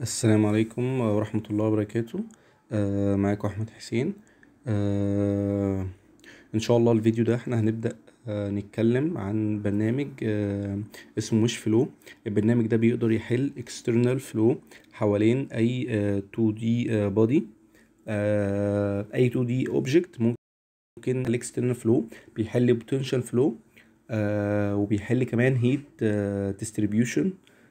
السلام عليكم ورحمة الله وبركاته آه معاكم أحمد حسين آه إن شاء الله الفيديو ده احنا هنبدأ آه نتكلم عن برنامج آه اسمه مش فلو البرنامج ده بيقدر يحل external flow حوالين أي آه 2D آه body آه أي 2D object ممكن الاكسترنال فلو بيحل potential flow آه وبيحل كمان heat آه distribution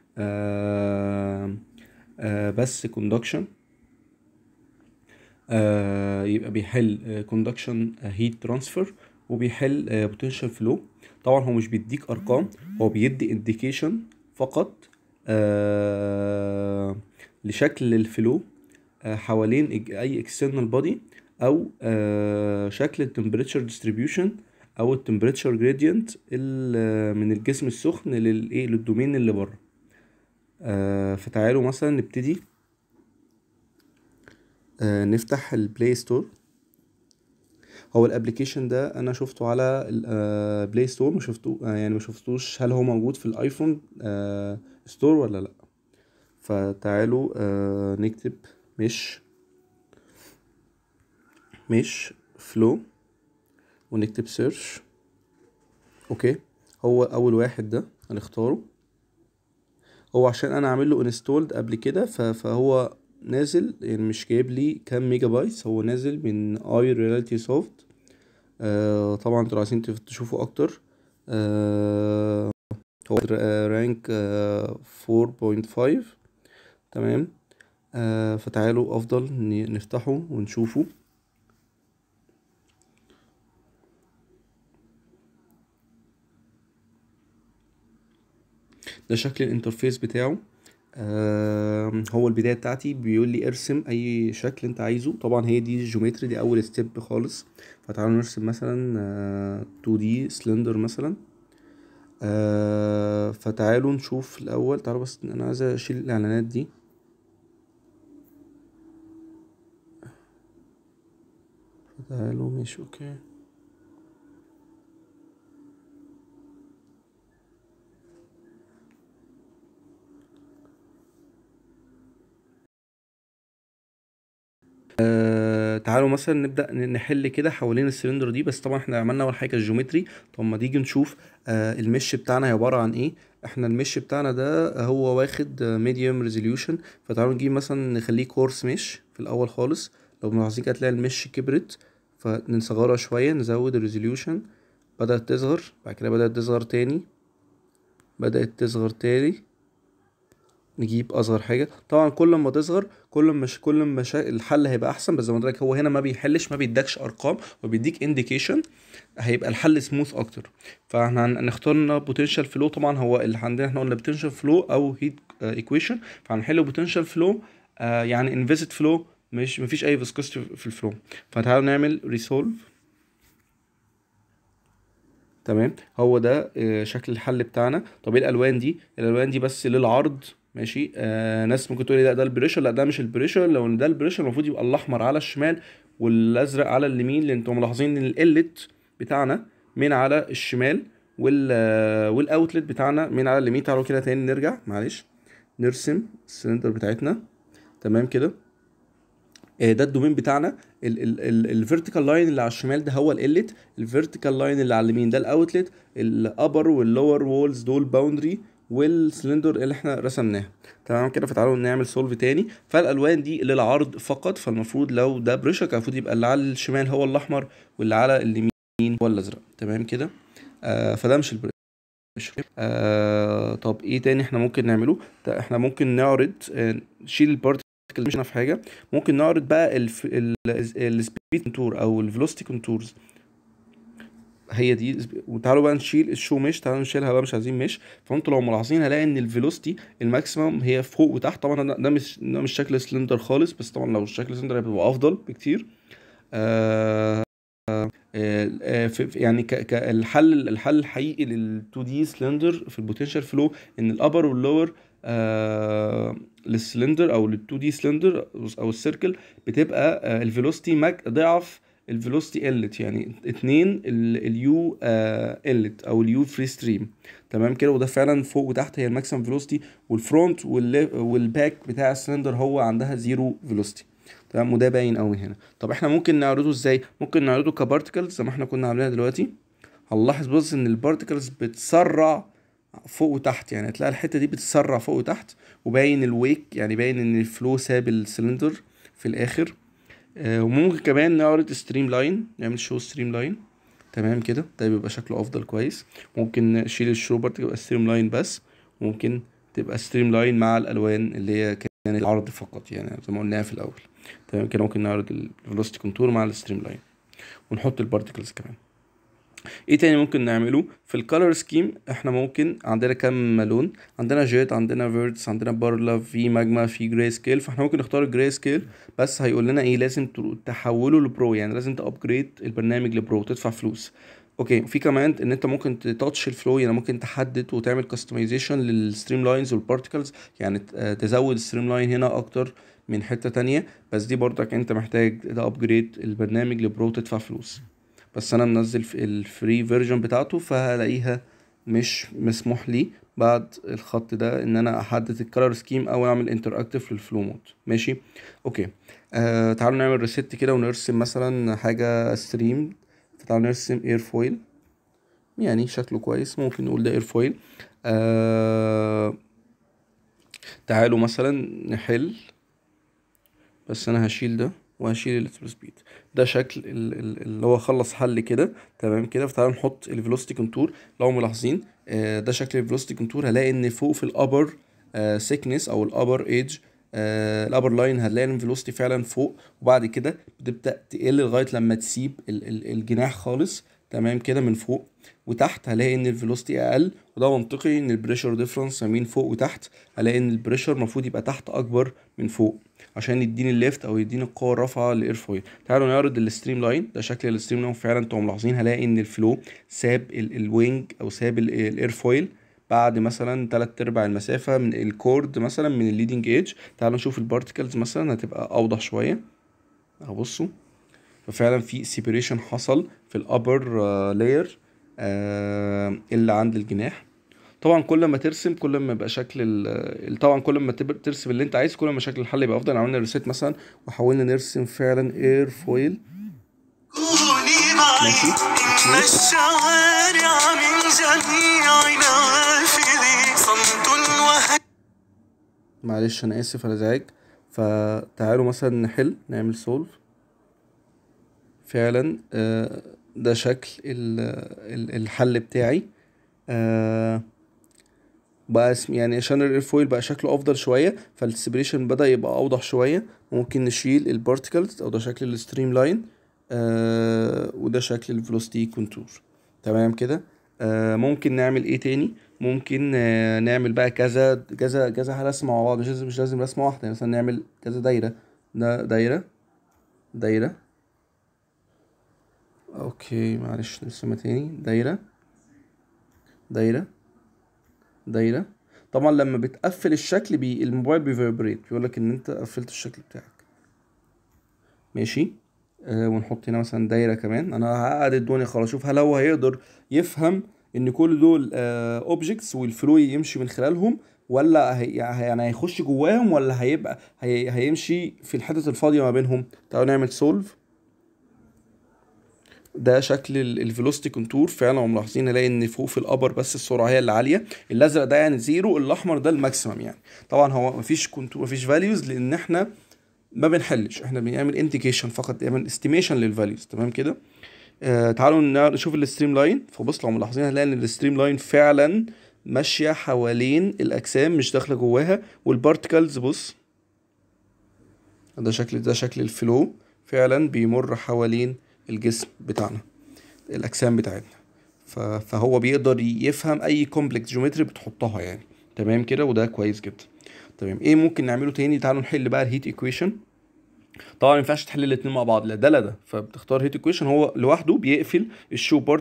آه آه بس conduction آه يبقى بيحل conduction heat transfer وبيحل آه potential flow طبعا هو مش بيديك ارقام هو بيدي indication فقط آه لشكل الفلو آه حوالين إج- اي external body او آه شكل temperature distribution او temperature gradient ال- من الجسم السخن للايه للدومين اللي بره آه فتعالوا مثلا نبتدي آه نفتح البلاي ستور هو الابليكيشن ده انا شفته على البلاي ستور ما شفتو آه يعني ما شفتوش هل هو موجود في الايفون آه ستور ولا لا فتعالوا آه نكتب مش مش فلو ونكتب سيرش اوكي هو اول واحد ده هنختاره هو عشان انا عامل له انستولد قبل كده ف- فهو نازل يعني مش جايب لي كام ميجا بايتس هو نازل من اي رياليتي سوفت آه طبعا انتوا لو عايزين تف- تشوفوا اكتر آه هو رانك آه 4.5 تمام آه فتعالوا افضل ن- نفتحه ونشوفه ده شكل الانترفيس بتاعه آه هو البداية بتاعتي بيقول لي ارسم اي شكل انت عايزه طبعا هي دي الجيومتري دي اول ستيب خالص فتعالوا نرسم مثلا آه 2D سلندر مثلا آه فتعالوا نشوف الاول تعالوا بس انا عايز اشيل الاعلانات دي فتعالوا ماشي اوكي آه تعالوا مثلا نبدأ ن- نحل كده حوالين السلندر دي بس طبعا احنا عملنا اول حاجة الجيومتري طب ما تيجي نشوف آه المش بتاعنا عبارة عن ايه احنا المش بتاعنا ده هو واخد ميديوم ريزوليوشن فتعالوا نجيب مثلا نخليه كورس مش في الاول خالص لو ملاحظين كده هتلاقي المش كبرت فنصغرها شوية نزود الريزوليوشن بدأت تصغر بعد كده بدأت تصغر تاني بدأت تصغر تاني نجيب اصغر حاجه طبعا كل ما تصغر كل ما مش كل ما شا... الحل هيبقى احسن بس زي ما قلت لك هو هنا ما بيحلش ما بيدكش ارقام وبيديك انديكيشن هيبقى الحل سموث اكتر فاحنا هن- هنختار لنا بوتنشال فلو طبعا هو اللي عندنا احنا قلنا بوتنشال فلو او هيت ايكويشن فهنحل بوتنشال فلو يعني انفيزيت فلو مش مفيش اي فيسكوستي في الفلو فتعالوا نعمل ريسولف تمام هو ده آه، شكل الحل بتاعنا طب ايه الالوان دي الالوان دي بس للعرض ماشي آه ناس ممكن تقول لي لا ده البريشر لا ده مش البريشر لو ده البريشر المفروض يبقى الاحمر على الشمال والازرق على اليمين لان انتوا ملاحظين ان الالت بتاعنا من على الشمال وال آه، والاوتلت بتاعنا من على اليمين تعالوا كده تاني نرجع معلش نرسم السلندر بتاعتنا تمام كده آه، ده الدومين بتاعنا الفيرتيكال لاين اللي على الشمال ده هو الالت الفيرتيكال لاين اللي على اليمين ده الاوتلت الابر واللور وولز دول باوندري والسلندر اللي احنا رسمناها تمام كده فتعالوا نعمل سولف تاني فالالوان دي للعرض فقط فالمفروض لو ده بريشر كان المفروض يبقى اللي على الشمال هو الاحمر واللي على اليمين هو الازرق تمام كده آه فده مش البريشر آه طب ايه تاني احنا ممكن نعمله ده احنا ممكن نعرض آه نشيل البارتكل مش في حاجه ممكن نعرض بقى السبيد كونتور او الفيلوسيتي كونتورز هي دي وتعالوا بقى نشيل الشو مش تعالوا نشيلها بقى مش عايزين مش فانتوا لو ملاحظين هلاقي ان الفيلوسيتي الماكسيمم هي فوق وتحت طبعا ده ده مش ده مش شكل سلندر خالص بس طبعا لو شكل سلندر هيبقى افضل بكتير آه آه آه في في- يعني ك- ك- الحل الحل الحقيقي لل 2 دي سلندر في البوتنشال فلو ان الابر واللور آه للسلندر او لل 2 دي سلندر او السيركل بتبقى آه الفيلوسيتي ماك ضعف الفيلوسيتي قلت يعني اتنين اليو قلت او اليو فري ستريم تمام كده وده فعلا فوق وتحت هي الماكسيمم فيلوسيتي والفرونت والباك بتاع السلندر هو عندها زيرو فيلوسيتي تمام وده باين قوي هنا طب احنا ممكن نعرضه ازاي ممكن نعرضه كبارتكلز زي ما احنا كنا عاملينها دلوقتي هنلاحظ بص ان البارتكلز بتسرع فوق وتحت يعني هتلاقي الحته دي بتسرع فوق وتحت وباين الويك يعني باين ان الفلو ساب السلندر في الاخر آه وممكن كمان نعرض ستريم لاين نعمل شو ستريم لاين تمام كده ده بيبقى شكله افضل كويس ممكن نشيل الشو برضه تبقى ستريم لاين بس ممكن تبقى ستريم لاين مع الالوان اللي هي كانت العرض فقط يعني زي ما قلناها في الاول تمام كده ممكن نعرض الفيلوسيتي كونتور مع الستريم لاين ونحط البارتكلز كمان ايه تاني ممكن نعمله في الكالر سكيم احنا ممكن عندنا كام لون عندنا جيت عندنا فيرتس عندنا بارلا في ماجما في جراي سكيل فاحنا ممكن نختار الجراي سكيل بس هيقول لنا ايه لازم تحوله لبرو يعني لازم تابجريد البرنامج لبرو تدفع فلوس اوكي في كمان ان انت ممكن تتاتش الفلو يعني ممكن تحدد وتعمل كاستمايزيشن للستريم لاينز والبارتكلز يعني تزود الستريم لاين هنا اكتر من حته تانية بس دي برضك انت محتاج تابجريد البرنامج لبرو تدفع فلوس بس انا منزل الفري فيرجن بتاعته فهلاقيها مش مسموح لي بعد الخط ده ان انا احدد الكالر سكيم او اعمل انتراكتيف للفلو مود ماشي اوكي آه تعالوا نعمل ريست كده ونرسم مثلا حاجه ستريم فتعالوا نرسم اير فويل يعني شكله كويس ممكن نقول ده اير فويل آه تعالوا مثلا نحل بس انا هشيل ده وهشيل السبيد سبيد ده شكل اللي هو خلص حل كده تمام كده فتعالوا نحط الفيلوسيتي كونتور لو ملاحظين ده شكل الفيلوسيتي كونتور هلاقي ان فوق في الابر سيكنس او الابر ايدج الابر لاين هتلاقي ان الفيلوسيتي فعلا فوق وبعد كده بتبدا تقل لغايه لما تسيب الجناح خالص تمام كده من فوق وتحت هلاقي ان الفيلوسيتي اقل وده منطقي ان البريشر ديفرنس ما بين فوق وتحت هلاقي ان البريشر المفروض يبقى تحت اكبر من فوق عشان يديني الليفت او يديني القوه الرافعه للايرفويل تعالوا نعرض الستريم لاين ده شكل الستريم لاين فعلا انتوا ملاحظين هلاقي ان الفلو ساب الوينج او ساب الايرفويل بعد مثلا تلات ارباع المسافه من الكورد مثلا من الليدنج ايدج تعالوا نشوف البارتكلز مثلا هتبقى اوضح شويه اهو بصوا ففعلا في سيبريشن حصل في الابر لاير اللي عند الجناح طبعا كل ما ترسم كل ما يبقى شكل طبعا كل ما ترسم اللي انت عايز كل ما شكل الحل يبقى افضل عملنا ريسيت مثلا وحاولنا نرسم فعلا اير فويل ماشي الشوارع من جميع نافذي صمت معلش انا اسف على ازعاج فتعالوا مثلا نحل نعمل سولف فعلا ده شكل الحل بتاعي بقى اسم يعني عشان الايرفويل بقى شكله افضل شويه فالسبريشن بدا يبقى اوضح شويه ممكن نشيل البارتكلز او ده شكل الستريم لاين آه وده شكل الفيلوسيتي كونتور تمام كده آه ممكن نعمل ايه تاني ممكن آه نعمل بقى كذا كذا كذا رسمه مع بعض مش لازم مش لازم رسمه واحده يعني مثلا نعمل كذا دايره ده دايره دايره اوكي معلش نرسمها تاني دايره دايره دايره طبعا لما بتقفل الشكل بي الموبايل بيفيبريت بيقول لك ان انت قفلت الشكل بتاعك ماشي آه ونحط هنا مثلا دايره كمان انا هقعد الدنيا خلاص اشوف هل هو هيقدر يفهم ان كل دول اوبجكتس آه والفلو يمشي من خلالهم ولا هي يعني هيخش جواهم ولا هيبقى هي هيمشي في الحتت الفاضيه ما بينهم تعالوا نعمل سولف ده شكل الفيلوسيتي كونتور فعلا وملاحظين نلاقي ان فوق في الابر بس السرعه هي اللي عاليه الازرق ده يعني زيرو الاحمر ده الماكسيمم يعني طبعا هو مفيش كونتور مفيش فاليوز لان احنا ما بنحلش احنا بنعمل انديكيشن فقط بنعمل استيميشن للفاليوز تمام كده آه تعالوا نشوف الستريم لاين فبص لو ملاحظين هنلاقي ان الستريم لاين فعلا ماشيه حوالين الاجسام مش داخله جواها والبارتكلز بص ده شكل ده شكل الفلو فعلا بيمر حوالين الجسم بتاعنا الاجسام بتاعتنا فهو بيقدر يفهم اي كومبلكس جيومتري بتحطها يعني تمام كده وده كويس جدا تمام ايه ممكن نعمله تاني تعالوا نحل بقى الهيت ايكويشن طبعا ما ينفعش تحل الاثنين مع بعض لا ده لا ده فبتختار هيت ايكويشن هو لوحده بيقفل الشو بارتكل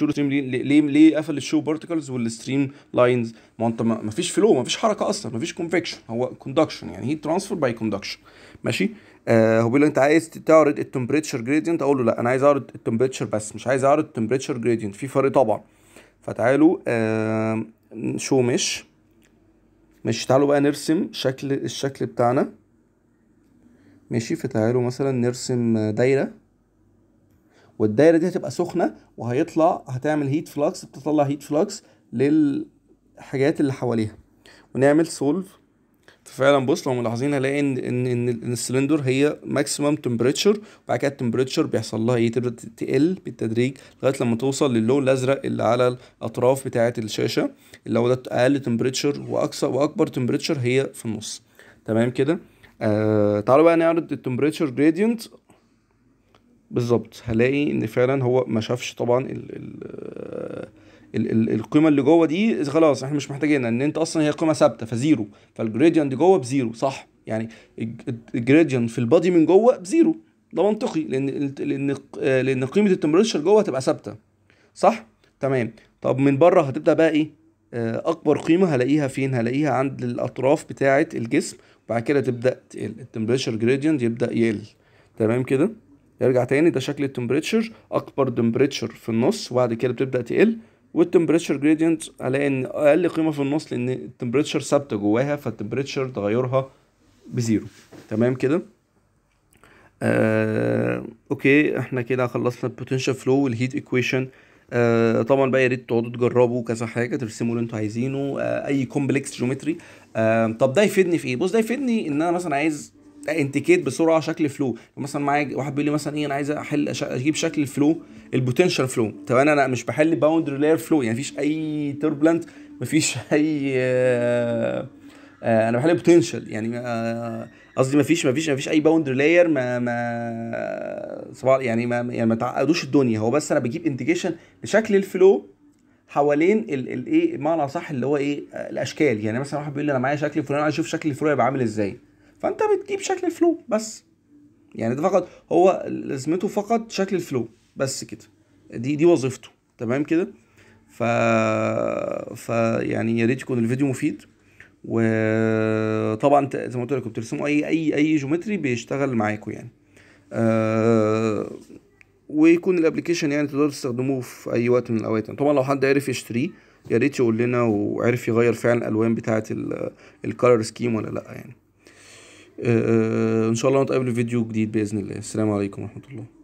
الشو ستريم ليه ليه, ليه قفل الشو بارتكلز والستريم لاينز ما انت ما ما فيش فلو ما فيش حركه اصلا ما فيش كونفكشن هو كوندكشن يعني هي ترانسفير باي كوندكشن ماشي آه هو بيقول لي انت عايز تعرض التمبريتشر جريدينت اقول له لا انا عايز اعرض التمبريتشر بس مش عايز اعرض التمبريتشر جريدينت في فرق طبعا فتعالوا آه شو مش ماشي تعالوا بقى نرسم شكل الشكل بتاعنا ماشي فتعالوا مثلا نرسم دايره والدايره دي هتبقى سخنه وهيطلع هتعمل هيت فلكس بتطلع هيت فلكس للحاجات اللي حواليها ونعمل سولف ففعلا بص لو ملاحظين هنلاقي ان ان ان, إن السلندر هي ماكسيمم تمبريتشر وبعد كده التمبريتشر بيحصل لها ايه تبدا تقل بالتدريج لغايه لما توصل للون الازرق اللي على الاطراف بتاعه الشاشه اللي هو ده اقل تمبريتشر واقصى واكبر تمبريتشر هي في النص تمام كده آه تعالوا بقى نعرض التمبريتشر جريدينت بالظبط هلاقي ان فعلا هو ما شافش طبعا ال ال ال ال القيمه اللي جوه دي خلاص احنا مش محتاجينها ان انت اصلا هي قيمه ثابته فزيرو فالجريدينت جوه بزيرو صح يعني الجريدينت في البادي من جوه بزيرو ده منطقي لان لان لان قيمه التمبريتشر جوه هتبقى ثابته صح تمام طب من بره هتبدا بقى ايه آه، اكبر قيمه هلاقيها فين هلاقيها عند الاطراف بتاعه الجسم وبعد كده تبدا تقل التمبريتشر جريدينت يبدا يقل تمام كده يرجع تاني ده شكل التمبريتشر اكبر تمبريتشر في النص وبعد كده بتبدا تقل والتمبريتشر جريدينت هلاقي ان اقل قيمه في النص لان التمبريتشر ثابته جواها فالتمبريتشر تغيرها بزيرو تمام كده آه، اوكي احنا كده خلصنا البوتنشال فلو والهيت ايكويشن آه، طبعا بقى يا ريت تقعدوا تجربوا كذا حاجه ترسموا اللي انتوا عايزينه آه، اي كومبلكس جيومتري آه، طب ده يفيدني في ايه بص ده يفيدني ان انا مثلا عايز انتيكيت بسرعه شكل فلو مثلا معايا واحد بيقول لي مثلا ايه انا عايز احل أش- اجيب شكل الفلو البوتنشال فلو طب انا انا مش بحل باوندري لاير فلو يعني مفيش اي توربلنت مفيش اي آه، آه، انا بحل بوتنشال يعني آه، قصدي مفيش مفيش مفيش اي باوندري لاير ما ما صباح يعني ما يعني ما تعقدوش الدنيا هو بس انا بجيب انديكيشن لشكل الفلو حوالين الايه بمعنى صح اللي هو ايه آه، الاشكال يعني مثلا واحد بيقول لي انا معايا شكل فلان عايز اشوف شكل الفلو هيبقى عامل ازاي فانت بتجيب شكل الفلو بس يعني ده فقط هو لازمته فقط شكل الفلو بس كده دي دي وظيفته تمام كده ف ف يعني يا ريت يكون الفيديو مفيد وطبعا ت- زي ما قلت لكم بترسموا اي اي اي جيومتري بيشتغل معاكم يعني آه ويكون الابلكيشن يعني تقدروا تستخدموه في اي وقت من الاوقات يعني طبعا لو حد عرف يشتريه يا ريت يقول لنا وعرف يغير فعلا الالوان بتاعه الكالر سكيم ولا لا يعني آه، ان شاء الله نتقابل في فيديو جديد باذن الله السلام عليكم ورحمه الله